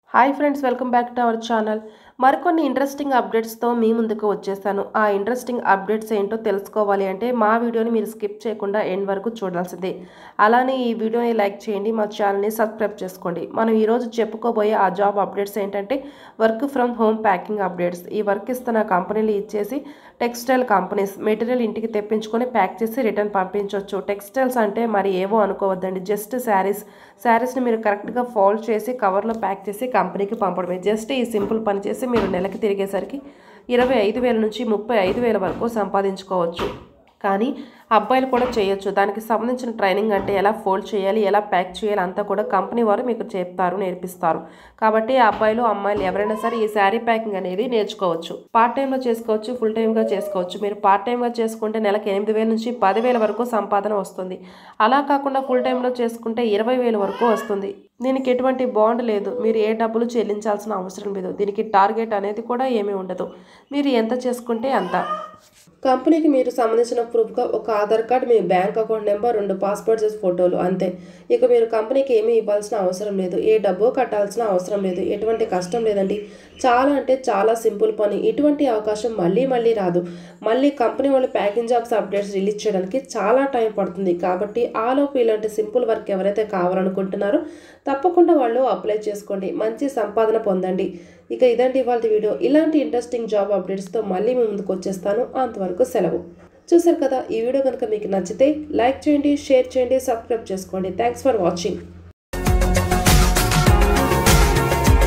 hi friends welcome back to our channel మరికొన్ని interesting అప్డేట్స్తో మీ ముందుకు వచ్చేసాను ఆ ఇంట్రెస్టింగ్ అప్డేట్స్ ఏంటో తెలుసుకోవాలి అంటే మా వీడియోని మీరు స్కిప్ చేయకుండా ఎండ్ వరకు చూడాల్సిందే అలానే ఈ వీడియోని లైక్ చేయండి మా ఛానల్ని సబ్స్క్రైబ్ చేసుకోండి మనం ఈరోజు చెప్పుకోబోయే ఆ జాబ్ అప్డేట్స్ ఏంటంటే work from home packing updates ఈ వర్క్ ఇస్తున్న కంపెనీలు ఇచ్చేసి టెక్స్టైల్ కంపెనీస్ మెటీరియల్ ఇంటికి తెప్పించుకొని ప్యాక్ చేసి రిటర్న్ పంపించవచ్చు టెక్స్టైల్స్ అంటే మరి ఏవో అనుకోవద్దండి జస్ట్ శారీస్ శారీస్ని మీరు కరెక్ట్గా ఫోల్డ్ చేసి కవర్లో ప్యాక్ చేసి కంపెనీకి పంపడమే జస్ట్ ఈ సింపుల్ పని చేసి మీరు నెలకి తిరిగేసరికి ఇరవై ఐదు వేల నుంచి ముప్పై ఐదు వేల వరకు సంపాదించుకోవచ్చు కానీ అబ్బాయిలు కూడా చేయొచ్చు దానికి సంబంధించిన ట్రైనింగ్ అంటే ఎలా ఫోల్డ్ చేయాలి ఎలా ప్యాక్ చేయాలి అంతా కూడా కంపెనీ వారు మీకు చెప్తారు నేర్పిస్తారు కాబట్టి అబ్బాయిలు అమ్మాయిలు ఎవరైనా సరే ఈ శారీ ప్యాకింగ్ అనేది నేర్చుకోవచ్చు పార్ట్ టైంలో చేసుకోవచ్చు ఫుల్ టైంగా చేసుకోవచ్చు మీరు పార్ట్ టైంగా చేసుకుంటే నెలకు ఎనిమిది వేల నుంచి పదివేల వరకు సంపాదన వస్తుంది అలా కాకుండా ఫుల్ టైంలో చేసుకుంటే ఇరవై వేల వరకు వస్తుంది దీనికి ఎటువంటి బాండ్ లేదు మీరు ఏ డబ్బులు చెల్లించాల్సిన అవసరం లేదు దీనికి టార్గెట్ అనేది కూడా ఏమీ ఉండదు మీరు ఎంత చేసుకుంటే అంత కంపెనీకి మీరు సంబంధించిన ప్రూఫ్గా ఒక ఆధార్ కార్డ్ మీ బ్యాంక్ అకౌంట్ నెంబర్ రెండు పాస్పోర్ట్ సైజ్ ఫోటోలు అంతే ఇక మీరు కంపెనీకి ఏమీ ఇవ్వాల్సిన అవసరం లేదు ఏ డబ్బు కట్టాల్సిన అవసరం లేదు ఎటువంటి కష్టం లేదండి చాలా అంటే చాలా సింపుల్ పని ఇటువంటి అవకాశం మళ్ళీ మళ్ళీ రాదు మళ్ళీ కంపెనీ వాళ్ళు ప్యాకింగ్ జాబ్స్ అప్డేట్స్ రిలీజ్ చేయడానికి చాలా టైం పడుతుంది కాబట్టి ఆలోపు ఇలాంటి సింపుల్ వర్క్ ఎవరైతే కావాలనుకుంటున్నారో తప్పకుండా వాళ్ళు అప్లై చేసుకోండి మంచి సంపాదన పొందండి ఇక ఇదండి ఇవాళ వీడియో ఇలాంటి ఇంట్రెస్టింగ్ జాబ్ అప్డేట్స్తో మళ్ళీ మీ ముందుకు వచ్చేస్తాను అంతవరకు సెలవు చూసారు కదా ఈ వీడియో కనుక మీకు నచ్చితే లైక్ చేయండి షేర్ చేయండి సబ్స్క్రైబ్ చేసుకోండి థ్యాంక్స్ ఫర్ వాచింగ్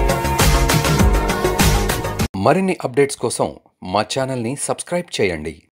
మరిన్ని అప్డేట్స్ కోసం మా ఛానల్ని సబ్స్క్రైబ్ చేయండి